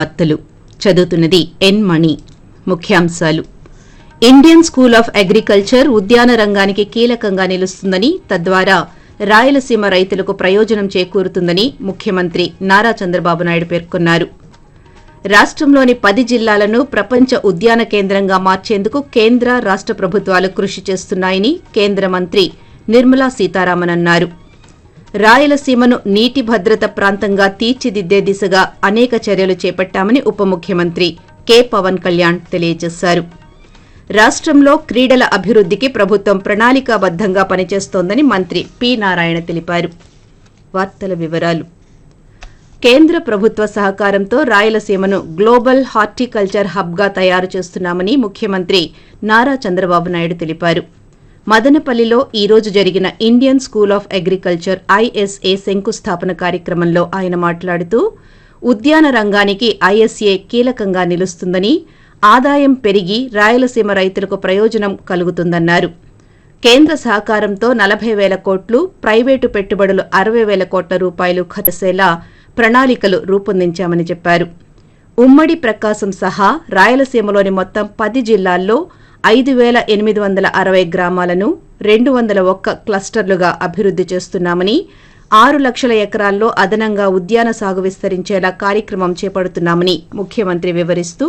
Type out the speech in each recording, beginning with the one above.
వార్తలు చదువుతున్నది ఎన్ మణి ముఖ్యాంశాలు ఇండియన్ స్కూల్ ఆఫ్ అగ్రికల్చర్ ఉద్యాన రంగానికి కీలకంగా నిలుస్తుందని తద్వారా రాయలసీమ రైతులకు ప్రయోజనం చేకూరుతుందని ముఖ్యమంత్రి నారా చంద్రబాబు నాయుడు పేర్కొన్నారు రాష్ట్రంలోని పది జిల్లాలను ప్రపంచ ఉద్యాన కేంద్రంగా మార్చేందుకు కేంద్ర రాష్ట ప్రభుత్వాలు కృషి చేస్తున్నాయని కేంద్ర మంత్రి నిర్మలా సీతారామన్ అన్నారు రాయలసీమను నీటి భద్రత ప్రాంతంగా తీర్చిదిద్దే దిశగా అనేక చర్యలు చేపట్టామని ఉప ముఖ్యమంత్రి కె పవన్ కళ్యాణ్ తెలియజేశారు రాష్ట్రంలో క్రీడల అభివృద్ధికి ప్రభుత్వం ప్రణాళికాబద్దంగా పనిచేస్తోందని మంత్రి పి నారాయణ తెలిపారు వార్తల వివరాలు కేంద్ర ప్రభుత్వ సహకారంతో రాయలసీమను గ్లోబల్ హార్టికల్చర్ హబ్గా తయారు చేస్తున్నామని ముఖ్యమంత్రి నారా చంద్రబాబు నాయుడు తెలిపారు మదనపల్లిలో ఈ రోజు జరిగిన Indian school of agriculture ISA శంకుస్థాపన కార్యక్రమంలో ఆయన మాట్లాడుతూ ఉద్యాన రంగానికి ఐఎస్ఏ కీలకంగా నిలుస్తుందని ఆదాయం పెరిగి రాయలసీమ రైతులకు ప్రయోజనం కలుగుతుందన్నారు కేంద్ర సహకారంతో నలభై వేల కోట్లు ప్రైవేటు పెట్టుబడులు అరవై వేల కోట్ల రూపాయలు ఖర్చేలా ప్రణాళికలు రూపొందించామని చెప్పారు ఉమ్మడి ప్రకాశం సహా రాయలసీమలోని మొత్తం పది జిల్లాల్లో ఐదు వేల ఎనిమిది వందల అరవై గ్రామాలను రెండు వందల ఒక్క క్లస్టర్లుగా అభివృద్ధి చేస్తున్నామని ఆరు లక్షల ఎకరాల్లో అదనంగా ఉద్యాన సాగు విస్తరించేలా కార్యక్రమం చేపడుతున్నామని ముఖ్యమంత్రి వివరిస్తూ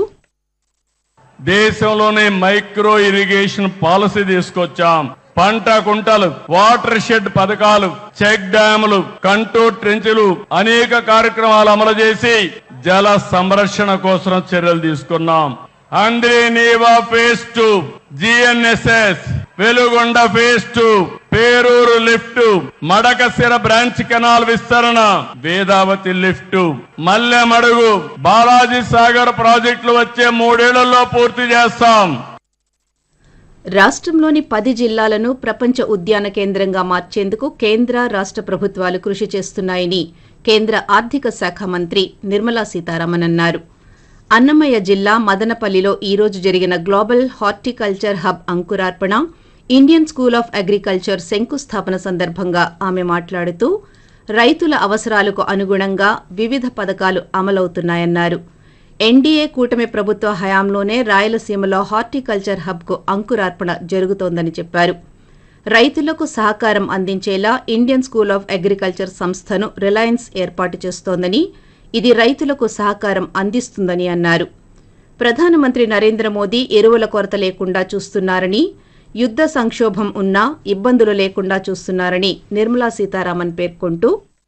దేశంలోనే మైక్రో ఇరిగేషన్ పాలసీ తీసుకొచ్చాం పంట కుంటలు వాటర్ షెడ్ పథకాలు చెక్ డ్యాములు కంటూర్ ట్రెంచులు అనేక కార్యక్రమాలు అమలు చేసి జల సంరక్షణ కోసం చర్యలు తీసుకున్నాం Handri Neeva phase two GNSS Veligonda phase two Peruru lift Madakasira branch canal విస్తరణ వేదావతి లిఫ్ట్ మల్లెమడుగు బాలాజీ సాగర్ ప్రాజెక్టులు వచ్చే మూడేళ్లలో పూర్తి చేస్తాం రాష్ట్రంలోని పది జిల్లాలను ప్రపంచ ఉద్యాన కేంద్రంగా మార్చేందుకు కేంద్ర రాష్ట ప్రభుత్వాలు కృషి చేస్తున్నాయని కేంద్ర ఆర్థిక శాఖ మంత్రి నిర్మలా సీతారామన్ అన్నారు అన్నమయ్య జిల్లా మదనపల్లిలో ఈ రోజు జరిగిన గ్లోబల్ హార్టికల్చర్ హబ్ అంకురార్పణ ఇండియన్ స్కూల్ ఆఫ్ అగ్రికల్చర్ శంకుస్థాపన సందర్భంగా ఆమె మాట్లాడుతూ రైతుల అవసరాలకు అనుగుణంగా వివిధ పథకాలు అమలవుతున్నాయన్నారు ఎన్డీఏ కూటమి ప్రభుత్వ హయాంలోనే రాయలసీమలో హార్టికల్చర్ హబ్కు అంకురార్పణ జరుగుతోందని చెప్పారు రైతులకు సహకారం అందించేలా ఇండియన్ స్కూల్ ఆఫ్ అగ్రికల్చర్ సంస్థను రిలయన్స్ ఏర్పాటు చేస్తోందని ఇది రైతులకు సహకారం అందిస్తుందని అన్నారు ప్రధానమంత్రి నరేంద్ర మోదీ ఎరువుల కొరత లేకుండా చూస్తున్నారని యుద్ధ సంక్షోభం ఉన్నా ఇబ్బందులు లేకుండా చూస్తున్నారని నిర్మలా సీతారామన్ పేర్కొంటూ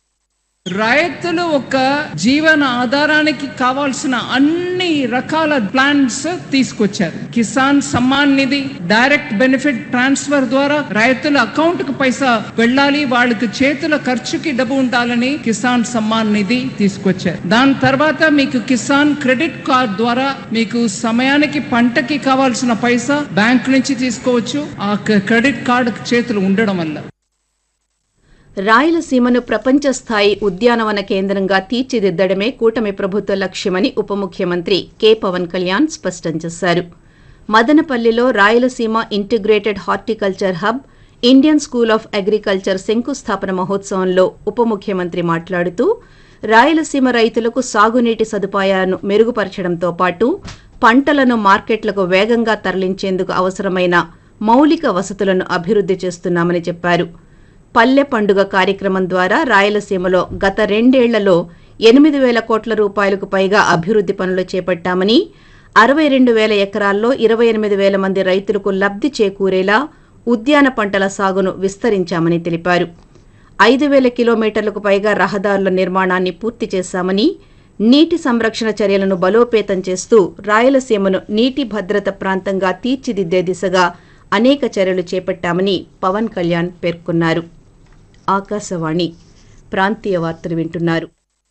రైతులు ఒక జీవన ఆధారానికి కావాల్సిన అన్ని రకాల ప్లాన్స్ తీసుకొచ్చారు Kisan Samman Nidhi direct benefit transfer ద్వారా రైతుల అకౌంట్ కు పైసా వెళ్ళాలి వాళ్ళకి చేతుల ఖర్చుకి డబ్బు ఉండాలని కిసాన్ సమ్మాన్ నిధి తీసుకొచ్చారు దాని తర్వాత మీకు కిసాన్ క్రెడిట్ కార్డ్ ద్వారా మీకు సమయానికి పంటకి కావాల్సిన పైసా బ్యాంక్ నుంచి తీసుకోవచ్చు ఆ క్రెడిట్ కార్డు చేతులు ఉండడం వల్ల రాయలసీమను ప్రపంచ స్థాయి ఉద్యానవన కేంద్రంగా తీర్చిదిద్దడమే కూటమి ప్రభుత్వ లక్ష్యమని ఉప ముఖ్యమంత్రి కె పవన్ కళ్యాణ్ స్పష్టం చేశారు మదనపల్లిలో Rayalaseema integrated horticulture hub Indian school of agriculture శంకుస్థాపన మహోత్సవంలో ఉప ముఖ్యమంత్రి మాట్లాడుతూ రాయలసీమ రైతులకు సాగునీటి సదుపాయాలను మెరుగుపరచడంతో పాటు పంటలను మార్కెట్లకు వేగంగా తరలించేందుకు అవసరమైన మౌలిక వసతులను అభివృద్ధి చేస్తున్నామని చెప్పారు పల్లె పండుగ కార్యక్రమం ద్వారా రాయలసీమలో గత రెండేళ్లలో ఎనిమిది వేల కోట్ల రూపాయలకు పైగా అభివృద్ధి పనులు చేపట్టామని అరవై రెండు వేల ఎకరాల్లో ఇరవై ఎనిమిది వేల మంది రైతులకు లబ్ధి చేకూరేలా ఉద్యాన పంటల సాగును విస్తరించామని తెలిపారు ఐదు వేల కిలోమీటర్లకు పైగా రహదారుల నిర్మాణాన్ని పూర్తి చేశామని నీటి సంరక్షణ చర్యలను బలోపేతం చేస్తూ రాయలసీమను నీటి భద్రత ప్రాంతంగా తీర్చిదిద్దే దిశగా అనేక చర్యలు చేపట్టామని పవన్ కళ్యాణ్ పేర్కొన్నారు ఆకాశవాణి ప్రాంతీయ వార్తలు వింటున్నారు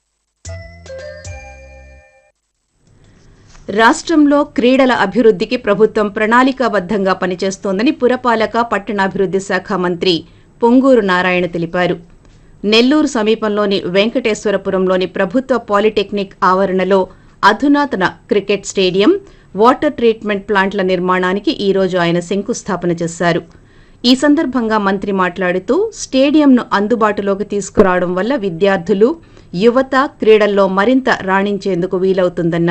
రాష్ట్రంలో క్రీడల అభివృద్ధికి ప్రభుత్వం ప్రణాళికాబద్దంగా పనిచేస్తోందని పురపాలక పట్టణాభివృద్ధి శాఖ మంత్రి పొంగూరు నారాయణ తెలిపారు నెల్లూరు సమీపంలోని వెంకటేశ్వరపురంలోని ప్రభుత్వ పాలిటెక్నిక్ ఆవరణలో అధునాతన క్రికెట్ స్టేడియం వాటర్ ట్రీట్మెంట్ ప్లాంట్ల నిర్మాణానికి ఈ రోజు ఆయన శంకుస్థాపన చేశారు ఈ సందర్భంగా మంత్రి మాట్లాడుతూ స్టేడియంను అందుబాటులోకి తీసుకురావడం వల్ల విద్యార్థులు యువత క్రీడల్లో మరింత రాణించేందుకు వీలవుతుందన్నారు